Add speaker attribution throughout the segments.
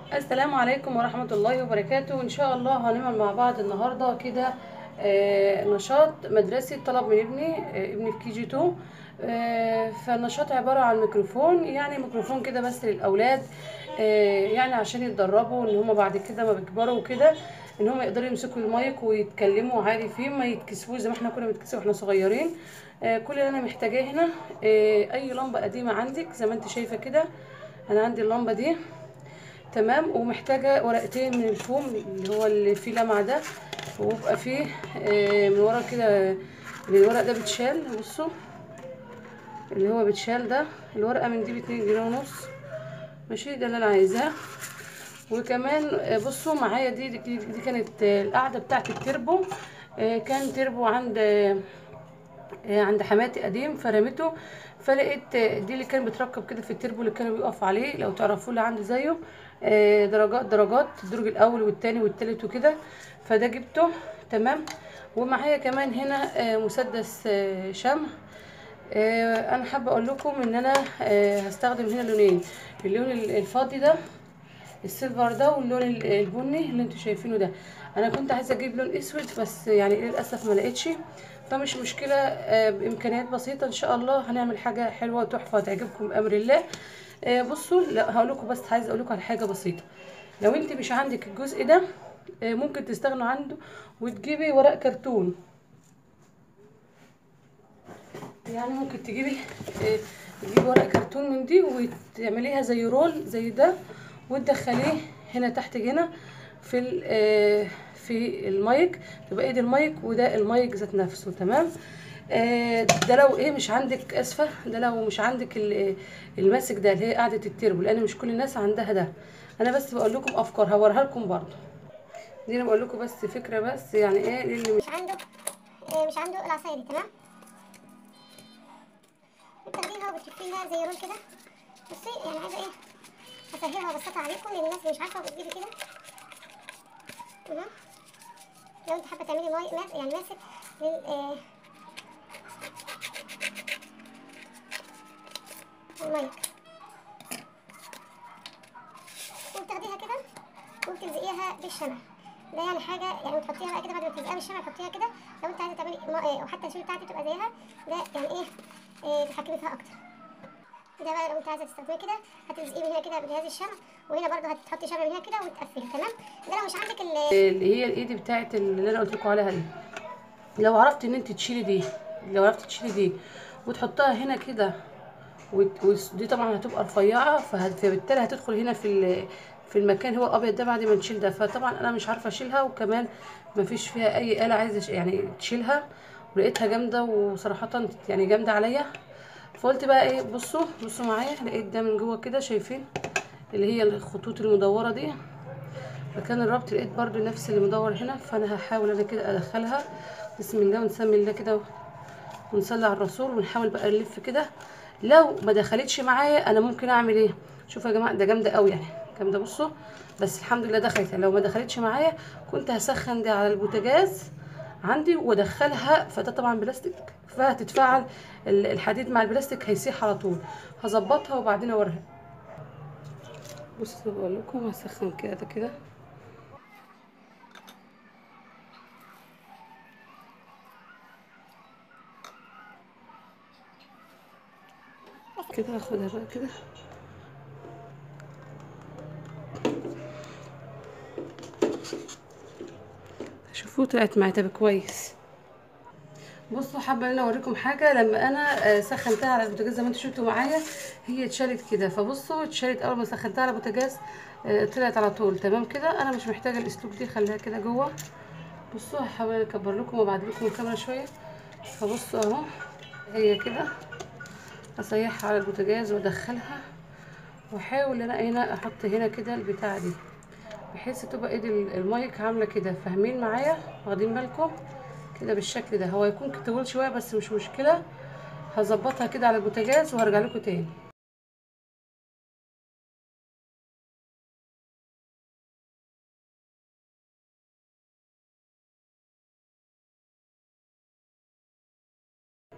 Speaker 1: السلام عليكم ورحمة الله وبركاته إن شاء الله هنعمل مع بعض النهاردة كده آه، نشاط مدرسي طلب من ابني آه، ابني في كي جي 2 آه، فالنشاط عبارة عن ميكروفون يعني ميكروفون كده بس للأولاد آه، يعني عشان يتدربوا إن هما بعد كده ما بيكبروا وكده إن هما يقدروا يمسكوا المايك ويتكلموا عادي فيه ما يتكسفوش زي ما احنا كنا بنتكسف واحنا صغيرين آه، كل اللي أنا محتاجاه هنا آه، أي لمبة قديمة عندك زي ما انت شايفة كده أنا عندي اللمبة دي تمام ومحتاجة ورقتين من الفوم اللي هو اللي فيه لمعة ده ويبقى فيه آه، من ورا كده الورق ده بيتشال بصوا اللي هو بيتشال ده الورقة من دي باتنين جنيه ونص ماشي ده اللي انا عايزاه وكمان آه، بصوا معايا دي دي, دي, دي كانت آه، القعدة بتاعت التربو آه، كان تربو عند آه، آه، عند حماتي قديم فرمته فلقيت آه، دي اللي كان بتركب كده في التربو اللي كانوا بيقف عليه لو تعرفوه اللي عنده زيه آه، درجات درجات الدرج الاول والتاني والتالت وكده فده جبته تمام ومعايا كمان هنا آه، مسدس آه، شمع آه، انا حابه اقول لكم ان انا آه، هستخدم هنا لونين اللون الفاضي ده السيلفر ده واللون ال- البني اللي انتوا شايفينه ده انا كنت عايزه اجيب لون اسود بس يعني للاسف ما لقيتش فمش مشكله آه، بامكانيات بسيطه ان شاء الله هنعمل حاجه حلوه وتحفه وتعجبكم بامر الله آه، بصوا لا هقول لكم بس عايزه اقول لكم على حاجه بسيطه لو انت مش عندك الجزء ده آه، ممكن تستغنوا عنه وتجيبي ورق كرتون يعني ممكن تجيبي آه، تجيبي ورق كرتون من دي وتعمليها زي رول زي ده وتدخليه هنا تحت هنا في ال- آه، في المايك تبقى ايد المايك وده المايك ذات نفسه تمام آه، ده لو ايه مش عندك اسفه ده لو مش عندك ال- الماسك ده اللي هي قاعده التربو لان مش كل الناس عندها ده انا بس بقول لكم افكار هوريها لكم برضو دي انا بقول لكم بس فكره بس يعني ايه للي مش
Speaker 2: مش عنده آه، مش عنده العصايه دي تمام بتاخديها وبتلفيها زي رول كده بصي يعني عايزه ايه اسهلها وابسطها عليكم للناس اللي مش عارفه وبتجيبي كده تمام لو انت حابه تعملي ماي ماس يعني ماسك لل آه، المايك وبتاخديها كده وبتلزقيها بالشمع ده يعني حاجه يعني تحطيها بقى كده بعد ما تلزقيها بالشمع تحطيها كده لو انت عايزه تعملي ما- آه، او حتى الشغل بتاعتي تبقى زيها ده يعني ايه آه، تتحكمي فيها اكتر ده بقى لو انت عايزه تستخدميه كده هتلزقيه من هنا كده بجهاز الشمع وهنا برضه هتحطي شمع من هنا كده وتقفلي تمام ده لو مش عندك ال
Speaker 1: اللي هي الايد بتاعت اللي انا قلت لكم عليها دي لو عرفت ان انت تشيلي دي لو عرفت تشيلي دي وتحطها هنا كده وت- ودي طبعا هتبقى رفيعه فه- فبالتالي هتدخل هنا في ال- في المكان هو الابيض ده بعد ما نشيل ده فطبعا انا مش عارفه اشيلها وكمان ما فيش فيها اي آلة عايزه أش- يعني تشيلها ولقيتها جامده وصراحه يعني جامده عليا فقلت بقى ايه بصوا بصوا معايا لقيت ده من جوه كده شايفين اللي هي الخطوط المدوره دي مكان الربط لقيت برضو نفس اللي مدور هنا فانا هحاول انا كده ادخلها بسم الله ونسمي الله كده ونصلي على الرسول ونحاول بقى نلف كده لو ما دخلتش معايا انا ممكن اعمل ايه شوفوا يا جماعه ده جامده قوي يعني جامده بصوا بس الحمد لله دخلت يعني لو ما دخلتش معايا كنت هسخن دي على البوتاجاز عندي وادخلها فده طبعا بلاستيك فهتتفاعل ال- الحديد مع البلاستيك هيسيح على طول هظبطها وبعدين اوريها بصوا بقول لكم هسخن كده كده كده هاخدها بقى كده شوفوا طلعت معايا طب كويس بصوا حابه ان انا اوريكم حاجه لما انا آه، سخنتها على البوتاجاز زي ما انتوا شفتوا معايا هي اتشالت كده فبصوا اتشالت اول ما سخنتها على البوتاجاز آه، طلعت على طول تمام كده انا مش محتاجه الاسلوب دي خليها كده جوه بصوا هحاول اكبر لكم وابعد لكم الكاميرا شويه فبصوا اهو هي كده اسيحها على البوتاجاز وادخلها واحاول ان انا هنا احط هنا كده البتاعه دي بحيث تبقى ايد ال- المايك عامله كده فاهمين معايا واخدين بالكم كده بالشكل ده هو هيكون طويل شويه بس مش مشكله هظبطها كده على البوتاجاز وهرجع لكم تاني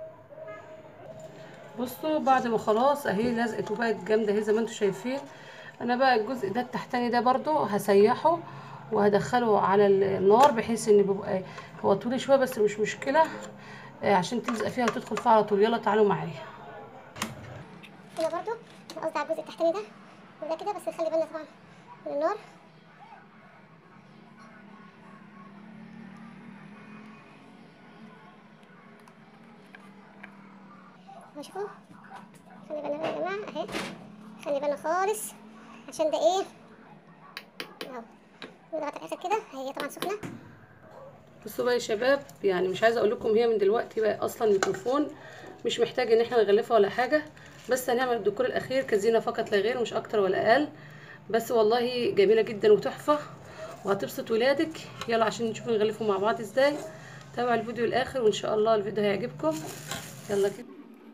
Speaker 1: بصوا بعد ما خلاص اهي لزقت وبقت جامده اهي زي ما انتم شايفين انا بقى الجزء ده التحتاني ده برضو هسيحه وهدخله على النار بحيث ان بيبقى هو طولي شويه بس مش مشكله آه، عشان تلزق فيها وتدخل فيها على طول يلا تعالوا معايا
Speaker 2: هنا برضو قصدي على الجزء التحتاني ده وده كده بس نخلي بالنا طبعا من النار اهو شوفوا خلي بالنا بقى يا جماعة اهي خلي بالنا خالص عشان ده ايه اهو نضغط الاخر كده هي طبعا سخنة
Speaker 1: بصوا بقى يا شباب يعني مش عايزه اقول لكم هي من دلوقتي بقى اصلا الميكروفون مش محتاج ان احنا نغلفها ولا حاجه بس هنعمل الديكور الاخير كزينه فقط لا غير مش اكتر ولا اقل بس والله جميله جدا وتحفه وهتبسط ولادك يلا عشان نشوف نغلفه مع بعض ازاي تابعوا الفيديو الاخر وان شاء الله الفيديو هيعجبكم يلا كده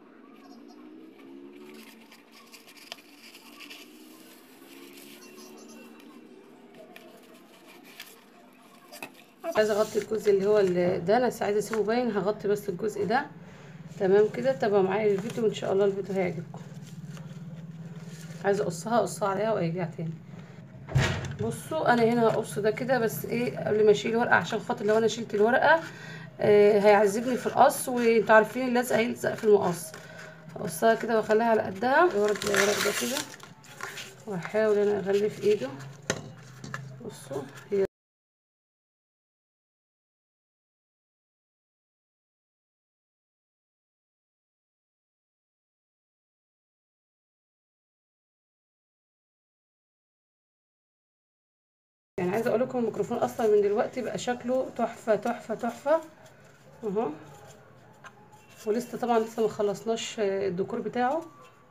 Speaker 1: عايزه اغطي الجزء اللي هو ال- ده انا عايزه اسيبه باين هغطي بس الجزء ده تمام كده تابعوا معايا الفيديو وان شاء الله الفيديو هيعجبكم عايزه اقصها اقصها عليها وارجع تاني بصوا انا هنا هقص ده كده بس ايه قبل ما اشيل ورقه عشان خاطر لو انا شلت الورقه آه هيعذبني في القص وانتوا عارفين اللزق هيلزق في المقص هقصها كده واخليها على قدها الورق ده الورق ده كده واحاول انا اغلف ايده بصوا هي يعني عايزه اقول لكم الميكروفون اصلا من دلوقتي بقى شكله تحفه تحفه تحفه اهو ولسه طبعا لسه ما خلصناش الديكور بتاعه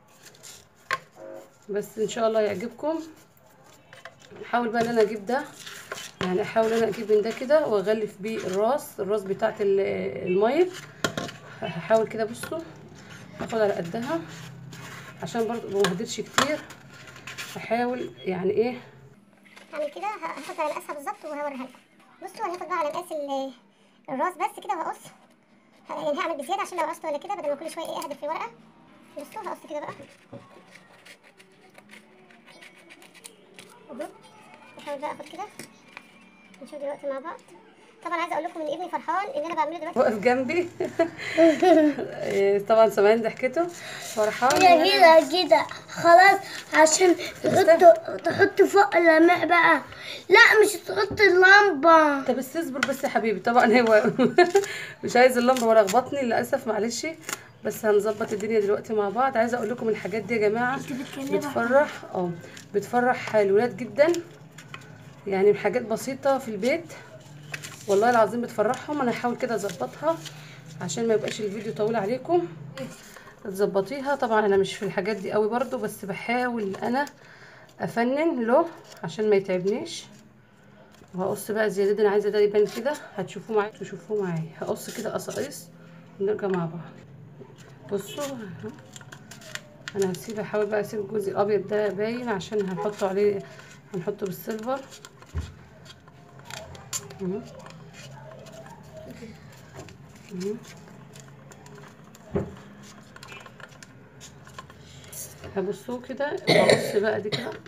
Speaker 1: بس ان شاء الله يعجبكم احاول بقى ان انا اجيب ده يعني احاول انا اجيب من ده كده واغلف بيه الراس الراس بتاعت ال- المايك هحاول كده بصوا اخد على قدها عشان برضو ما اهدرش كتير احاول يعني ايه
Speaker 2: هعمل كده هاخد على مقاسها بالظبط وهوريها لكم بصوا انا هاخد بقى على مقاس ال- الراس بس كده وهقص ه- يعني هعمل بزياده عشان لو قصت ولا كده بدل ما كل شويه ايه اهدف في ورقه بصوا هقص كده بقى اهو بحاول بقى اخد كده نشوف دلوقتي مع بعض طبعا عايزه اقول لكم ان ابني فرحان ان انا بعمله دلوقتي
Speaker 1: واقف جنبي إيه، طبعا سامعين ضحكته فرحان إن
Speaker 3: كده
Speaker 1: أنا-
Speaker 3: كده كده خلاص عشان تحط تحط فوق اللمع بقى لا مش تحط اللمبة
Speaker 1: طب بس اصبر بس يا حبيبي طبعا هو مش عايز اللمبه ولا لخبطني للاسف معلش بس هنظبط الدنيا دلوقتي مع بعض عايزه اقول لكم الحاجات دي يا جماعه بتفرح اه بتفرح الولاد جدا يعني حاجات بسيطه في البيت والله العظيم بتفرحهم انا هحاول كده اظبطها عشان ما يبقاش الفيديو طويل عليكم تظبطيها طبعا انا مش في الحاجات دي قوي برضو بس بحاول انا افنن له عشان ما يتعبنيش وهقص بقى زيادة دي انا عايزه ده يبان كده هتشوفوه معايا تشوفوه معايا هقص كده قصاقيص ونرجع مع بعض بصوا أهو. انا هسيب احاول بقى اسيب الجزء الابيض ده باين عشان هنحطه عليه هنحطه بالسيلفر أهو. أهو. هبصوه كده وهقص بقى دي كده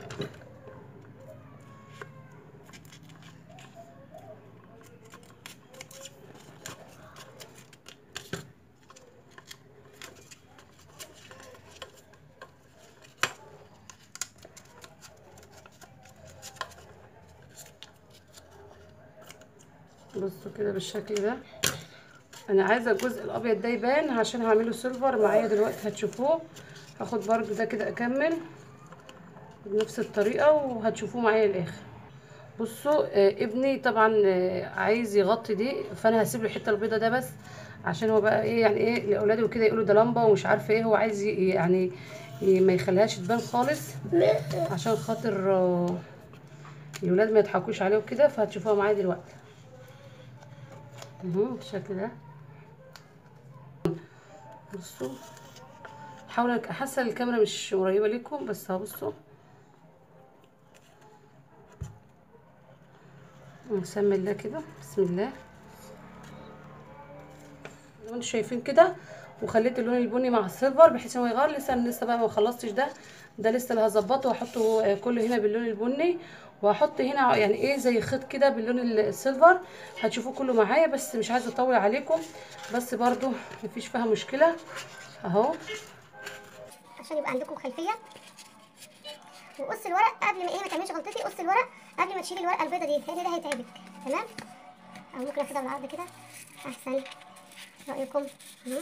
Speaker 1: بصوا كده بالشكل ده انا عايزه الجزء الابيض ده يبان عشان هعمله سيلفر معايا دلوقتي هتشوفوه هاخد برضو ده كده اكمل بنفس الطريقه وهتشوفوه معايا الاخر بصوا آه ابني طبعا آه عايز يغطي دي فانا هسيب له الحته البيضه ده بس عشان هو بقى ايه يعني ايه لاولاده وكده يقولوا ده لمبه ومش عارفه ايه هو عايز ي- يعني ي- ما يخليهاش تبان خالص عشان خاطر آه الولاد ما يضحكوش عليه وكده فهتشوفوها معايا دلوقتي اهو بالشكل ده بصوا حاول حاسه الكاميرا مش قريبه ليكم بس هبصوا نسمي الله كده بسم الله زي ما انتم شايفين كده وخليت اللون البني مع السيلفر بحيث انه يغير لسه أنا لسه بقى ما خلصتش ده ده لسه اللي هظبطه واحطه آه، كله هنا باللون البني وهحط هنا يعني ايه زي خيط كده باللون ال- السيلفر هتشوفوه كله معايا بس مش عايزه اطول عليكم بس برضو مفيش فيها مشكله اهو
Speaker 2: عشان يبقى عندكم خلفيه وقص الورق قبل ما ايه ما تعمليش غلطتي قص الورق قبل ما تشيلي الورقه البيضه دي لان ده هيتعبك تمام او ممكن اخدها بالعرض كده احسن رايكم اهو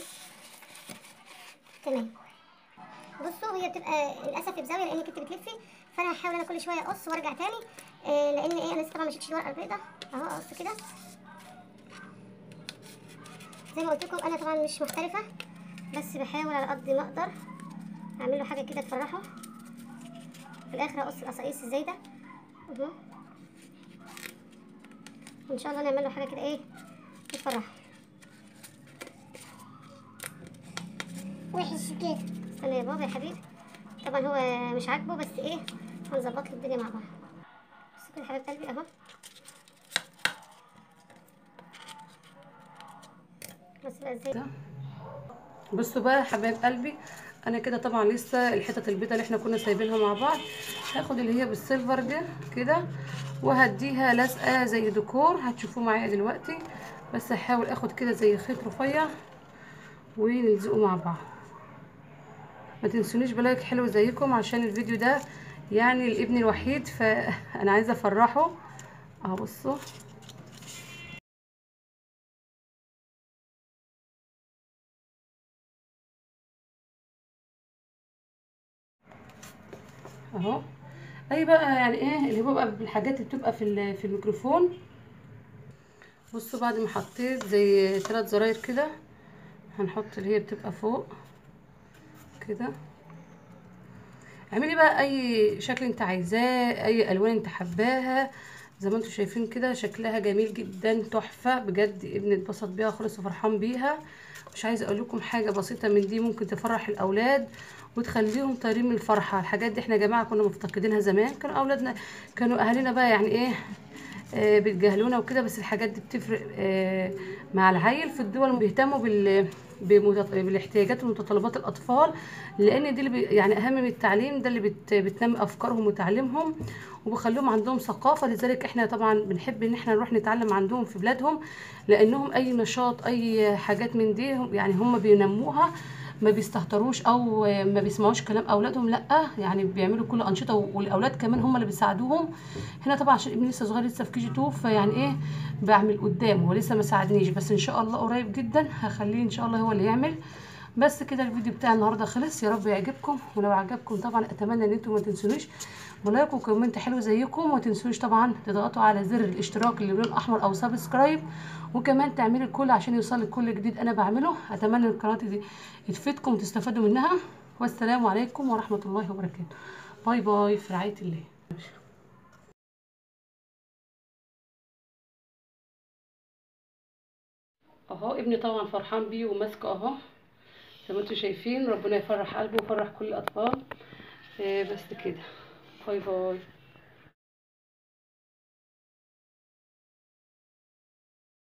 Speaker 2: تمام بصوا هي بتبقى للاسف في بزاويه لانك انت بتلفي فانا هحاول انا كل شويه اقص وارجع تاني آه لان ايه انا لسه طبعا ما شلتش الورقه البيضاء اهو اقص كده زي ما قلت لكم انا طبعا مش محترفه بس بحاول على قد ما اقدر اعمل له حاجه كده تفرحه في الاخر اقص القصاقيص الزايده اهو وان شاء الله نعمل له حاجه كده ايه تفرحه وحش كده استنى يا بابا يا حبيبي طبعا هو مش عاجبه بس ايه هنظبط له الدنيا مع بعض بصوا كده حبيب قلبي اهو بص بقى ازاي
Speaker 1: ده. بصوا بقى يا حبايب قلبي انا كده طبعا لسه الحتت البيضاء اللي احنا كنا سايبينها مع بعض هاخد اللي هي بالسيلفر دي كده وهديها لزقه زي ديكور هتشوفوه معايا دلوقتي بس هحاول اخد كده زي خيط رفيع ونلزقه مع بعض ما تنسونيش بلايك حلو زيكم عشان الفيديو ده يعني الابن الوحيد فانا عايزه افرحه اهو بصوا اهو اي بقى يعني ايه اللي بيبقى بالحاجات اللي بتبقى في ال- في الميكروفون بصوا بعد ما حطيت زي ثلاث زراير كده هنحط اللي هي بتبقى فوق كده اعملي بقى اي شكل انت عايزاه اي الوان انت حباها زي ما انتم شايفين كده شكلها جميل جدا تحفه بجد ابني اتبسط بيها خالص وفرحان بيها مش عايزه اقول لكم حاجه بسيطه من دي ممكن تفرح الاولاد وتخليهم طايرين من الفرحه الحاجات دي احنا يا جماعه كنا مفتقدينها زمان كانوا اولادنا كانوا اهالينا بقى يعني ايه آه بتجاهلونا وكده بس الحاجات دي بتفرق آه مع العيل في الدول بيهتموا بال بمتط- بالاحتياجات ومتطلبات الاطفال لان دي اللي بي يعني اهم من التعليم ده اللي بت بتنمي افكارهم وتعليمهم وبخليهم عندهم ثقافه لذلك احنا طبعا بنحب ان احنا نروح نتعلم عندهم في بلادهم لانهم اي نشاط اي حاجات من دي هم- يعني هم بينموها ما بيستهتروش او ما بيسمعوش كلام اولادهم لا يعني بيعملوا كل انشطه والاولاد كمان هم اللي بيساعدوهم هنا طبعا عشان ابني لسه صغير لسه في كي جي 2 فيعني ايه بعمل قدامه ولسه ما ساعدنيش بس ان شاء الله قريب جدا هخليه ان شاء الله هو اللي يعمل بس كده الفيديو بتاع النهارده خلص يا رب يعجبكم ولو عجبكم طبعا اتمنى ان انتم ما تنسونيش ولايك وكومنت حلو زيكم وما تنسوش طبعا تضغطوا على زر الاشتراك اللي باللون الاحمر او سبسكرايب وكمان تعملوا الكل عشان يوصلك كل جديد انا بعمله اتمنى ان القناه دي تفيدكم وتستفادوا منها والسلام عليكم ورحمه الله وبركاته باي باي في رعايه الله اهو ابني طبعا فرحان بيه وماسكه اهو زي ما انتم شايفين ربنا يفرح قلبه ويفرح كل الاطفال آه، بس كده باي باي